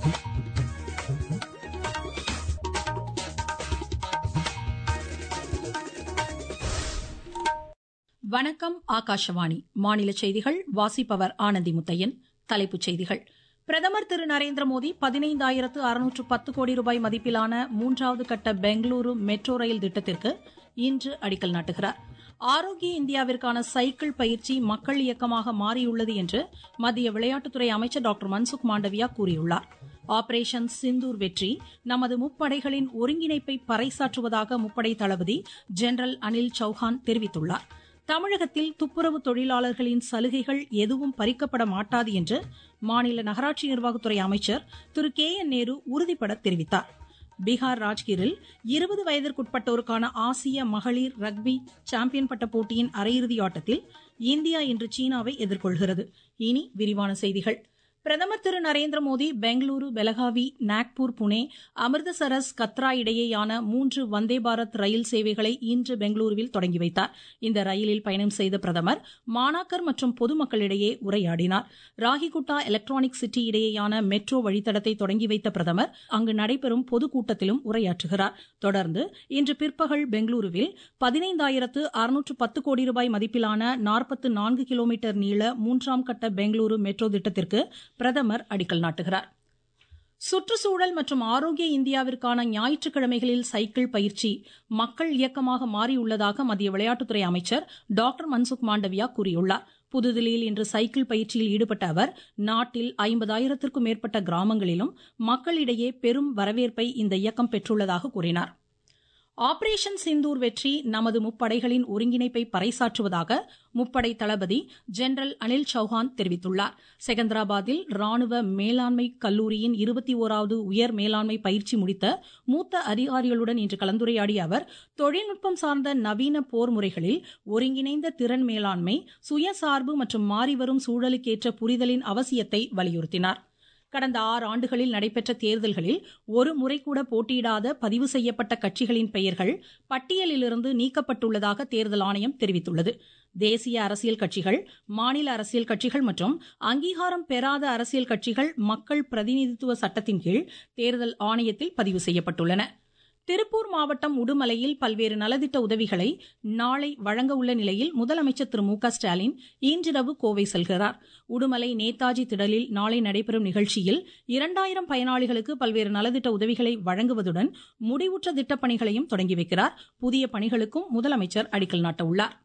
வணக்கம் ஆகாஷவாணி மாநில செய்திகள் வாசிப்பவர் ஆனந்தி முத்தையன் தலைப்புச் செய்திகள் பிரதமர் திரு நரேந்திர மோடி பதினைந்தாயிரத்து அறுநூற்று பத்து கோடி ரூபாய் மதிப்பிலான மூன்றாவது கட்ட பெங்களூரு மெட்ரோ ரயில் திட்டத்திற்கு இன்று அடிக்கல் நாட்டுகிறார் ஆரோக்கிய இந்தியாவிற்கான சைக்கிள் பயிற்சி மக்கள் இயக்கமாக மாறியுள்ளது என்று மத்திய விளையாட்டுத்துறை அமைச்சர் டாக்டர் மன்சுக் மாண்டவியா கூறியுள்ளார் ஆபரேஷன் சிந்தூர் வெற்றி நமது முப்படைகளின் ஒருங்கிணைப்பை பறைசாற்றுவதாக முப்படை தளபதி ஜெனரல் அனில் சௌஹான் தெரிவித்துள்ளார் தமிழகத்தில் துப்புரவு தொழிலாளர்களின் சலுகைகள் எதுவும் பறிக்கப்பட மாட்டாது என்று மாநில நகராட்சி நிர்வாகத்துறை அமைச்சர் திரு கே என் நேரு உறுதிபட தெரிவித்தார் பீகார் ராஜ்கிரில் இருபது வயதிற்குட்பட்டோருக்கான ஆசிய மகளிர் ரக்பி சாம்பியன் பட்ட போட்டியின் அரையிறுதி ஆட்டத்தில் இந்தியா இன்று சீனாவை எதிர்கொள்கிறது இனி விரிவான செய்திகள் பிரதமர் திரு நரேந்திர மோடி பெங்களூரு பெலகாவி நாக்பூர் புனே அமிர்தசரஸ் கத்ரா இடையேயான மூன்று வந்தே பாரத் ரயில் சேவைகளை இன்று பெங்களூருவில் தொடங்கி வைத்தார் இந்த ரயிலில் பயணம் செய்த பிரதமர் மாணாக்கர் மற்றும் பொதுமக்களிடையே உரையாடினார் ராகிகுட்டா எலக்ட்ரானிக் சிட்டி இடையேயான மெட்ரோ வழித்தடத்தை தொடங்கி வைத்த பிரதமர் அங்கு நடைபெறும் பொதுக்கூட்டத்திலும் உரையாற்றுகிறார் தொடர்ந்து இன்று பிற்பகல் பெங்களூருவில் பதினைந்தாயிரத்து அறுநூற்று பத்து கோடி ரூபாய் மதிப்பிலான நாற்பத்து நான்கு கிலோமீட்டர் நீள மூன்றாம் கட்ட பெங்களூரு மெட்ரோ திட்டத்திற்கு பிரதமர் அடிக்கல் நாட்டுகிறார் சுற்றுச்சூழல் மற்றும் ஆரோக்கிய இந்தியாவிற்கான ஞாயிற்றுக்கிழமைகளில் சைக்கிள் பயிற்சி மக்கள் இயக்கமாக மாறியுள்ளதாக மத்திய விளையாட்டுத்துறை அமைச்சர் டாக்டர் மன்சுக் மாண்டவியா கூறியுள்ளார் புதுதில்லியில் இன்று சைக்கிள் பயிற்சியில் ஈடுபட்ட அவர் நாட்டில் ஐம்பதாயிரத்திற்கும் மேற்பட்ட கிராமங்களிலும் மக்களிடையே பெரும் வரவேற்பை இந்த இயக்கம் பெற்றுள்ளதாக கூறினார் ஆபரேஷன் சிந்தூர் வெற்றி நமது முப்படைகளின் ஒருங்கிணைப்பை பறைசாற்றுவதாக முப்படை தளபதி ஜெனரல் அனில் சௌஹான் தெரிவித்துள்ளார் செகந்திராபாத்தில் ராணுவ மேலாண்மை கல்லூரியின் இருபத்தி ஓராவது உயர் மேலாண்மை பயிற்சி முடித்த மூத்த அதிகாரிகளுடன் இன்று கலந்துரையாடிய அவர் தொழில்நுட்பம் சார்ந்த நவீன போர் முறைகளில் ஒருங்கிணைந்த திறன் மேலாண்மை சுயசார்பு மற்றும் மாறிவரும் சூழலுக்கேற்ற புரிதலின் அவசியத்தை வலியுறுத்தினார் கடந்த ஆறு ஆண்டுகளில் நடைபெற்ற தேர்தல்களில் ஒரு முறை கூட போட்டியிடாத பதிவு செய்யப்பட்ட கட்சிகளின் பெயர்கள் பட்டியலிலிருந்து நீக்கப்பட்டுள்ளதாக தேர்தல் ஆணையம் தெரிவித்துள்ளது தேசிய அரசியல் கட்சிகள் மாநில அரசியல் கட்சிகள் மற்றும் அங்கீகாரம் பெறாத அரசியல் கட்சிகள் மக்கள் பிரதிநிதித்துவ சட்டத்தின் கீழ் தேர்தல் ஆணையத்தில் பதிவு செய்யப்பட்டுள்ளன திருப்பூர் மாவட்டம் உடுமலையில் பல்வேறு நலத்திட்ட உதவிகளை நாளை வழங்க உள்ள நிலையில் முதலமைச்சர் திரு மு க ஸ்டாலின் இன்றிரவு கோவை செல்கிறார் உடுமலை நேதாஜி திடலில் நாளை நடைபெறும் நிகழ்ச்சியில் இரண்டாயிரம் பயனாளிகளுக்கு பல்வேறு நலத்திட்ட உதவிகளை வழங்குவதுடன் முடிவுற்ற திட்டப்பணிகளையும் தொடங்கி வைக்கிறார் புதிய பணிகளுக்கும் முதலமைச்சர் அடிக்கல் நாட்ட உள்ளார்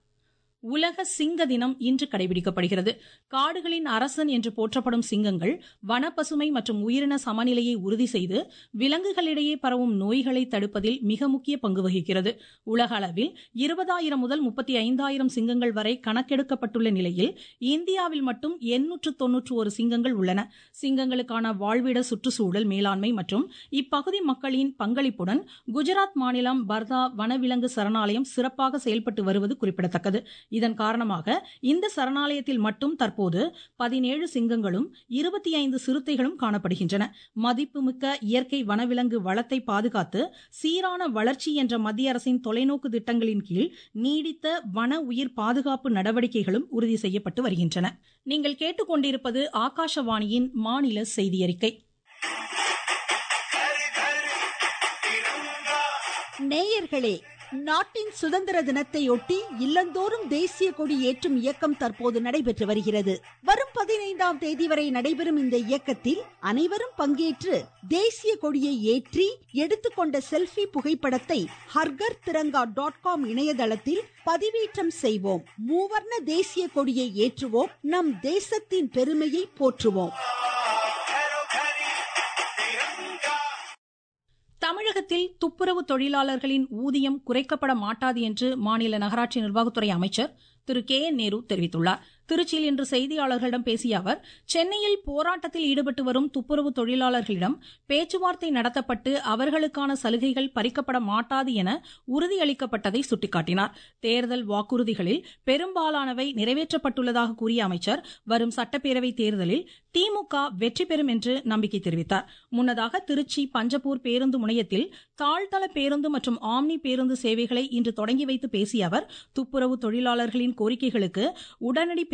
உலக சிங்க தினம் இன்று கடைபிடிக்கப்படுகிறது காடுகளின் அரசன் என்று போற்றப்படும் சிங்கங்கள் வனப்பசுமை மற்றும் உயிரின சமநிலையை உறுதி செய்து விலங்குகளிடையே பரவும் நோய்களை தடுப்பதில் மிக முக்கிய பங்கு வகிக்கிறது உலக அளவில் இருபதாயிரம் முதல் முப்பத்தி ஐந்தாயிரம் சிங்கங்கள் வரை கணக்கெடுக்கப்பட்டுள்ள நிலையில் இந்தியாவில் மட்டும் எண்ணூற்று தொன்னூற்று ஒரு சிங்கங்கள் உள்ளன சிங்கங்களுக்கான வாழ்விட சுற்றுச்சூழல் மேலாண்மை மற்றும் இப்பகுதி மக்களின் பங்களிப்புடன் குஜராத் மாநிலம் பர்தா வனவிலங்கு சரணாலயம் சிறப்பாக செயல்பட்டு வருவது குறிப்பிடத்தக்கது இதன் காரணமாக இந்த சரணாலயத்தில் மட்டும் தற்போது பதினேழு சிங்கங்களும் இருபத்தி ஐந்து சிறுத்தைகளும் காணப்படுகின்றன மதிப்புமிக்க இயற்கை வனவிலங்கு வளத்தை பாதுகாத்து சீரான வளர்ச்சி என்ற மத்திய அரசின் தொலைநோக்கு திட்டங்களின் கீழ் நீடித்த வன உயிர் பாதுகாப்பு நடவடிக்கைகளும் உறுதி செய்யப்பட்டு வருகின்றன நீங்கள் கேட்டுக்கொண்டிருப்பது ஆகாஷவாணியின் மாநில செய்தி அறிக்கை நேயர்களே நாட்டின் சுதந்திர தினத்தையொட்டி இல்லந்தோறும் தேசிய கொடி ஏற்றும் இயக்கம் தற்போது நடைபெற்று வருகிறது வரும் பதினைந்தாம் தேதி வரை நடைபெறும் இந்த இயக்கத்தில் அனைவரும் பங்கேற்று தேசிய கொடியை ஏற்றி எடுத்துக்கொண்ட செல்ஃபி புகைப்படத்தை ஹர்கர் திரங்கா டாட் காம் இணையதளத்தில் பதிவேற்றம் செய்வோம் மூவர்ண தேசிய கொடியை ஏற்றுவோம் நம் தேசத்தின் பெருமையை போற்றுவோம் தமிழகத்தில் துப்புரவு தொழிலாளர்களின் ஊதியம் குறைக்கப்பட மாட்டாது என்று மாநில நகராட்சி நிர்வாகத்துறை அமைச்சர் திரு கே என் நேரு தெரிவித்துள்ளார் திருச்சியில் இன்று செய்தியாளர்களிடம் பேசிய அவர் சென்னையில் போராட்டத்தில் ஈடுபட்டு வரும் துப்புரவு தொழிலாளர்களிடம் பேச்சுவார்த்தை நடத்தப்பட்டு அவர்களுக்கான சலுகைகள் பறிக்கப்பட மாட்டாது என உறுதியளிக்கப்பட்டதை சுட்டிக்காட்டினார் தேர்தல் வாக்குறுதிகளில் பெரும்பாலானவை நிறைவேற்றப்பட்டுள்ளதாக கூறிய அமைச்சர் வரும் சட்டப்பேரவை தேர்தலில் திமுக வெற்றி பெறும் என்று நம்பிக்கை தெரிவித்தார் முன்னதாக திருச்சி பஞ்சப்பூர் பேருந்து முனையத்தில் தாழ்தள பேருந்து மற்றும் ஆம்னி பேருந்து சேவைகளை இன்று தொடங்கி வைத்து பேசிய அவர் துப்புரவு தொழிலாளர்களின் கோரிக்கைகளுக்கு உடனடி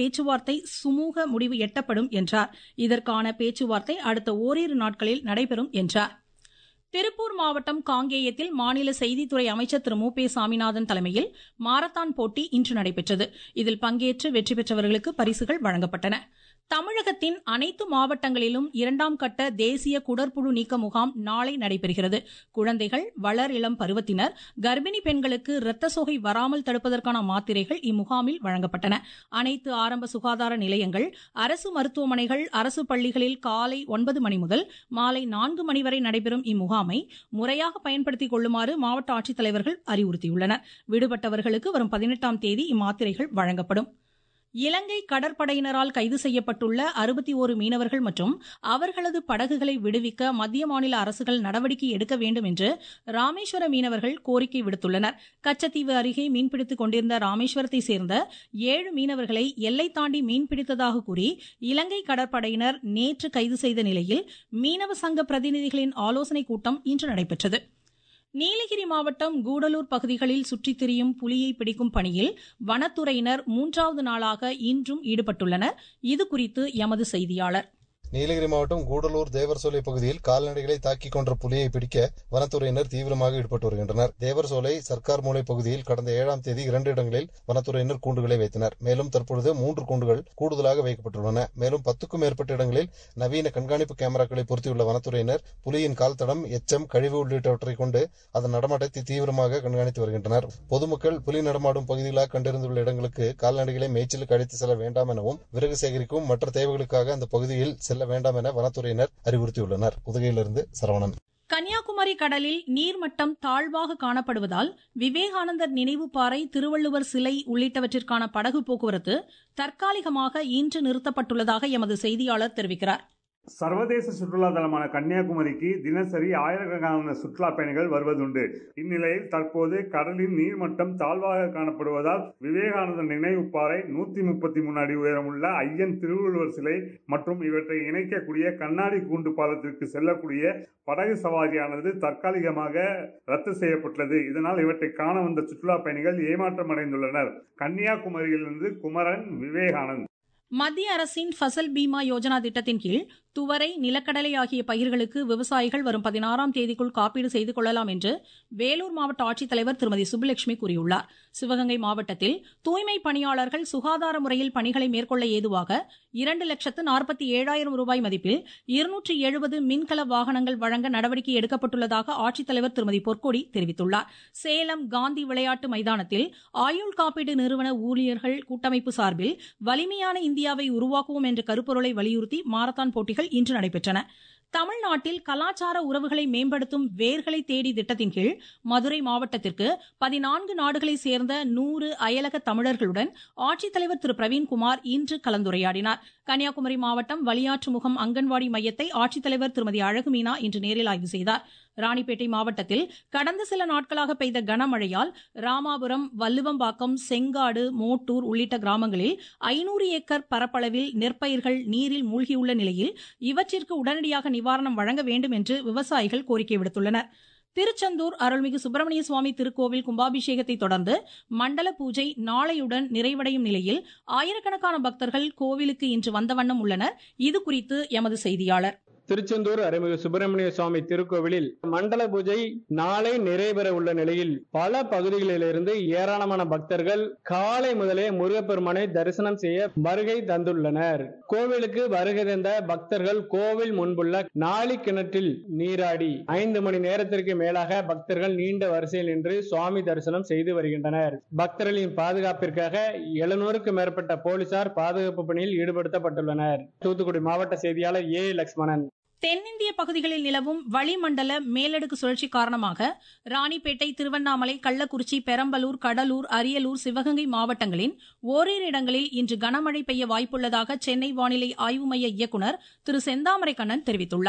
பேச்சுவார்த்தை சுமூக முடிவு எட்டப்படும் என்றார் இதற்கான பேச்சுவார்த்தை அடுத்த ஓரிரு நாட்களில் நடைபெறும் என்றார் திருப்பூர் மாவட்டம் காங்கேயத்தில் மாநில செய்தித்துறை அமைச்சர் திரு மு பே சாமிநாதன் தலைமையில் மாரத்தான் போட்டி இன்று நடைபெற்றது இதில் பங்கேற்று வெற்றி பெற்றவர்களுக்கு பரிசுகள் வழங்கப்பட்டன தமிழகத்தின் அனைத்து மாவட்டங்களிலும் இரண்டாம் கட்ட தேசிய குடற்புழு நீக்க முகாம் நாளை நடைபெறுகிறது குழந்தைகள் வளர் இளம் பருவத்தினர் கர்ப்பிணி பெண்களுக்கு இரத்த சோகை வராமல் தடுப்பதற்கான மாத்திரைகள் இம்முகாமில் வழங்கப்பட்டன அனைத்து ஆரம்ப சுகாதார நிலையங்கள் அரசு மருத்துவமனைகள் அரசு பள்ளிகளில் காலை ஒன்பது மணி முதல் மாலை நான்கு மணி வரை நடைபெறும் இம்முகாமை முறையாக பயன்படுத்திக் கொள்ளுமாறு மாவட்ட ஆட்சித்தலைவர்கள் அறிவுறுத்தியுள்ளனர் விடுபட்டவர்களுக்கு வரும் பதினெட்டாம் தேதி இம்மாத்திரைகள் வழங்கப்படும் இலங்கை கடற்படையினரால் கைது செய்யப்பட்டுள்ள அறுபத்தி ஒரு மீனவர்கள் மற்றும் அவர்களது படகுகளை விடுவிக்க மத்திய மாநில அரசுகள் நடவடிக்கை எடுக்க வேண்டும் என்று ராமேஸ்வர மீனவர்கள் கோரிக்கை விடுத்துள்ளனர் கச்சத்தீவு அருகே மீன்பிடித்துக் கொண்டிருந்த ராமேஸ்வரத்தை சேர்ந்த ஏழு மீனவர்களை எல்லை தாண்டி மீன்பிடித்ததாக கூறி இலங்கை கடற்படையினர் நேற்று கைது செய்த நிலையில் மீனவ சங்க பிரதிநிதிகளின் ஆலோசனைக் கூட்டம் இன்று நடைபெற்றது நீலகிரி மாவட்டம் கூடலூர் பகுதிகளில் சுற்றித் திரியும் புலியை பிடிக்கும் பணியில் வனத்துறையினர் மூன்றாவது நாளாக இன்றும் ஈடுபட்டுள்ளனர் இதுகுறித்து எமது செய்தியாளர் நீலகிரி மாவட்டம் கூடலூர் தேவர்சோலை பகுதியில் கால்நடைகளை தாக்கிக் கொன்ற புலியை பிடிக்க வனத்துறையினர் தீவிரமாக ஈடுபட்டு வருகின்றனர் தேவர்சோலை சர்க்கார் மூலை பகுதியில் கடந்த ஏழாம் தேதி இரண்டு இடங்களில் வனத்துறையினர் கூண்டுகளை வைத்தனர் மேலும் தற்பொழுது மூன்று கூண்டுகள் கூடுதலாக வைக்கப்பட்டுள்ளன மேலும் பத்துக்கும் மேற்பட்ட இடங்களில் நவீன கண்காணிப்பு கேமராக்களை பொருத்தியுள்ள வனத்துறையினர் புலியின் கால் தடம் எச்சம் கழிவு உள்ளிட்டவற்றை கொண்டு அதன் நடமாட்டத்தை தீவிரமாக கண்காணித்து வருகின்றனர் பொதுமக்கள் புலி நடமாடும் பகுதிகளாக கண்டறிந்துள்ள இடங்களுக்கு கால்நடைகளை மேய்ச்சலுக்கு அழைத்து செல்ல வேண்டாம் எனவும் விறகு சேகரிக்கும் மற்ற தேவைகளுக்காக அந்த பகுதியில் செல்ல வேண்டாம் என வனத்துறையினர் அறிவுறுத்தியுள்ளனர் உதகையிலிருந்து சரவணன் கன்னியாகுமரி கடலில் நீர்மட்டம் தாழ்வாக காணப்படுவதால் விவேகானந்தர் நினைவு பாறை திருவள்ளுவர் சிலை உள்ளிட்டவற்றிற்கான படகு போக்குவரத்து தற்காலிகமாக இன்று நிறுத்தப்பட்டுள்ளதாக எமது செய்தியாளர் தெரிவிக்கிறார் சர்வதேச சுற்றுலா தலமான கன்னியாகுமரிக்கு தினசரி ஆயிரக்கணக்கான சுற்றுலா பயணிகள் வருவதுண்டு இந்நிலையில் தற்போது கடலின் நீர்மட்டம் தாழ்வாக காணப்படுவதால் விவேகானந்தர் நினைவு பாறை நூத்தி முப்பத்தி மூணு அடி உயரமுள்ள ஐயன் திருவள்ளுவர் சிலை மற்றும் இவற்றை இணைக்கக்கூடிய கண்ணாடி கூண்டு பாலத்திற்கு செல்லக்கூடிய படகு சவாரியானது தற்காலிகமாக ரத்து செய்யப்பட்டுள்ளது இதனால் இவற்றை காண வந்த சுற்றுலா பயணிகள் ஏமாற்றம் அடைந்துள்ளனர் கன்னியாகுமரியிலிருந்து குமரன் விவேகானந்த் மத்திய அரசின் ஃபசல் பீமா யோஜனா திட்டத்தின் கீழ் துவரை நிலக்கடலை ஆகிய பயிர்களுக்கு விவசாயிகள் வரும் பதினாறாம் தேதிக்குள் காப்பீடு செய்து கொள்ளலாம் என்று வேலூர் மாவட்ட ஆட்சித்தலைவர் திருமதி சுப்புலட்சுமி கூறியுள்ளார் சிவகங்கை மாவட்டத்தில் தூய்மை பணியாளர்கள் சுகாதார முறையில் பணிகளை மேற்கொள்ள ஏதுவாக இரண்டு லட்சத்து நாற்பத்தி ஏழாயிரம் ரூபாய் மதிப்பில் இருநூற்றி எழுபது மின்கல வாகனங்கள் வழங்க நடவடிக்கை எடுக்கப்பட்டுள்ளதாக ஆட்சித்தலைவர் திருமதி பொற்கொடி தெரிவித்துள்ளார் சேலம் காந்தி விளையாட்டு மைதானத்தில் ஆயுள் காப்பீடு நிறுவன ஊழியர்கள் கூட்டமைப்பு சார்பில் வலிமையான இந்தியாவை உருவாக்குவோம் என்ற கருப்பொருளை வலியுறுத்தி மாரத்தான் போட்டிகள் இன்று நடைபெற்றன தமிழ்நாட்டில் கலாச்சார உறவுகளை மேம்படுத்தும் வேர்களை தேடி திட்டத்தின் கீழ் மதுரை மாவட்டத்திற்கு பதினான்கு நாடுகளைச் சேர்ந்த நூறு அயலக தமிழர்களுடன் ஆட்சித்தலைவர் திரு பிரவீன்குமார் இன்று கலந்துரையாடினார் கன்னியாகுமரி மாவட்டம் வலியாற்று முகம் அங்கன்வாடி மையத்தை ஆட்சித்தலைவர் திருமதி அழகுமீனா இன்று நேரில் ஆய்வு செய்தார் ராணிப்பேட்டை மாவட்டத்தில் கடந்த சில நாட்களாக பெய்த கனமழையால் ராமாபுரம் வல்லுவம்பாக்கம் செங்காடு மோட்டூர் உள்ளிட்ட கிராமங்களில் ஐநூறு ஏக்கர் பரப்பளவில் நெற்பயிர்கள் நீரில் மூழ்கியுள்ள நிலையில் இவற்றிற்கு உடனடியாக நிவாரணம் வழங்க வேண்டும் என்று விவசாயிகள் கோரிக்கை விடுத்துள்ளனர் திருச்செந்தூர் அருள்மிகு சுப்பிரமணிய சுவாமி திருக்கோவில் கும்பாபிஷேகத்தை தொடர்ந்து மண்டல பூஜை நாளையுடன் நிறைவடையும் நிலையில் ஆயிரக்கணக்கான பக்தர்கள் கோவிலுக்கு இன்று வந்த வண்ணம் உள்ளனர் இதுகுறித்து எமது செய்தியாளர் திருச்செந்தூர் அருள்மிகு சுப்பிரமணிய சுவாமி திருக்கோவிலில் மண்டல பூஜை நாளை நிறைவேற உள்ள நிலையில் பல பகுதிகளிலிருந்து ஏராளமான பக்தர்கள் காலை முதலே முருகப்பெருமானை தரிசனம் செய்ய வருகை தந்துள்ளனர் கோவிலுக்கு வருகை தந்த பக்தர்கள் கோவில் முன்புள்ள நாளி கிணற்றில் நீராடி ஐந்து மணி நேரத்திற்கு மேலாக பக்தர்கள் நீண்ட வரிசையில் நின்று சுவாமி தரிசனம் செய்து வருகின்றனர் பக்தர்களின் பாதுகாப்பிற்காக எழுநூறுக்கு மேற்பட்ட போலீசார் பாதுகாப்பு பணியில் ஈடுபடுத்தப்பட்டுள்ளனர் தூத்துக்குடி மாவட்ட செய்தியாளர் ஏ லட்சுமணன் தென்னிந்திய பகுதிகளில் நிலவும் வளிமண்டல மேலடுக்கு சுழற்சி காரணமாக ராணிப்பேட்டை திருவண்ணாமலை கள்ளக்குறிச்சி பெரம்பலூர் கடலூர் அரியலூர் சிவகங்கை மாவட்டங்களின் ஓரிரு இடங்களில் இன்று கனமழை பெய்ய வாய்ப்புள்ளதாக சென்னை வானிலை ஆய்வு மைய இயக்குநர் திரு செந்தாமரை கண்ணன் தெரிவித்துள்ளார்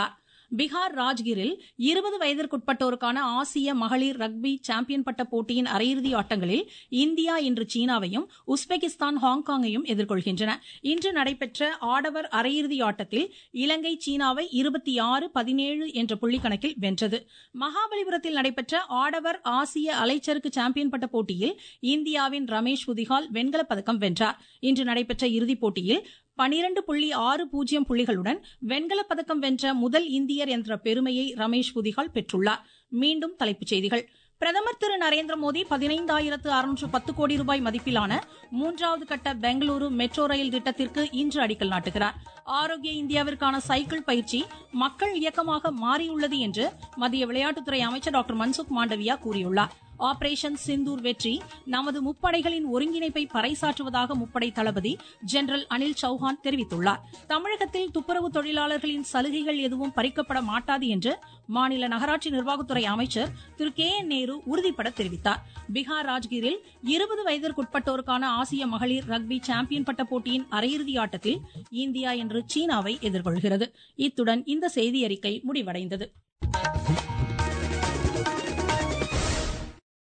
பீகார் ராஜ்கிரில் இருபது வயதிற்குட்பட்டோருக்கான ஆசிய மகளிர் ரக்பி சாம்பியன் பட்ட போட்டியின் அரையிறுதி ஆட்டங்களில் இந்தியா இன்று சீனாவையும் உஸ்பெகிஸ்தான் ஹாங்காங்கையும் எதிர்கொள்கின்றன இன்று நடைபெற்ற ஆடவர் அரையிறுதி ஆட்டத்தில் இலங்கை சீனாவை இருபத்தி ஆறு பதினேழு என்ற புள்ளி கணக்கில் வென்றது மகாபலிபுரத்தில் நடைபெற்ற ஆடவர் ஆசிய அலைச்சறுக்கு சாம்பியன் பட்ட போட்டியில் இந்தியாவின் ரமேஷ் புதிகால் வெண்கலப் பதக்கம் வென்றார் இன்று நடைபெற்ற இறுதிப் போட்டியில் பனிரண்டு புள்ளி ஆறு பூஜ்ஜியம் புள்ளிகளுடன் வெண்கலப் பதக்கம் வென்ற முதல் இந்தியர் என்ற பெருமையை ரமேஷ் புதிகால் பெற்றுள்ளார் மீண்டும் தலைப்புச் செய்திகள் பிரதமர் திரு நரேந்திர மோடி பதினைந்தாயிரத்து அறுநூற்று பத்து கோடி ரூபாய் மதிப்பிலான மூன்றாவது கட்ட பெங்களூரு மெட்ரோ ரயில் திட்டத்திற்கு இன்று அடிக்கல் நாட்டுகிறார் ஆரோக்கிய இந்தியாவிற்கான சைக்கிள் பயிற்சி மக்கள் இயக்கமாக மாறியுள்ளது என்று மத்திய விளையாட்டுத்துறை அமைச்சர் டாக்டர் மன்சுக் மாண்டவியா கூறியுள்ளார் ஆபரேஷன் சிந்தூர் வெற்றி நமது முப்படைகளின் ஒருங்கிணைப்பை பறைசாற்றுவதாக முப்படை தளபதி ஜெனரல் அனில் சௌஹான் தெரிவித்துள்ளார் தமிழகத்தில் துப்புரவு தொழிலாளர்களின் சலுகைகள் எதுவும் பறிக்கப்பட மாட்டாது என்று மாநில நகராட்சி நிர்வாகத்துறை அமைச்சர் திரு கே என் நேரு உறுதிபட தெரிவித்தார் பீகார் ராஜ்கிரில் இருபது வயதிற்குட்பட்டோருக்கான ஆசிய மகளிர் ரக்பி சாம்பியன் பட்ட போட்டியின் அரையிறுதி ஆட்டத்தில் இந்தியா இன்று சீனாவை எதிர்கொள்கிறது இத்துடன் இந்த செய்தியறிக்கை முடிவடைந்தது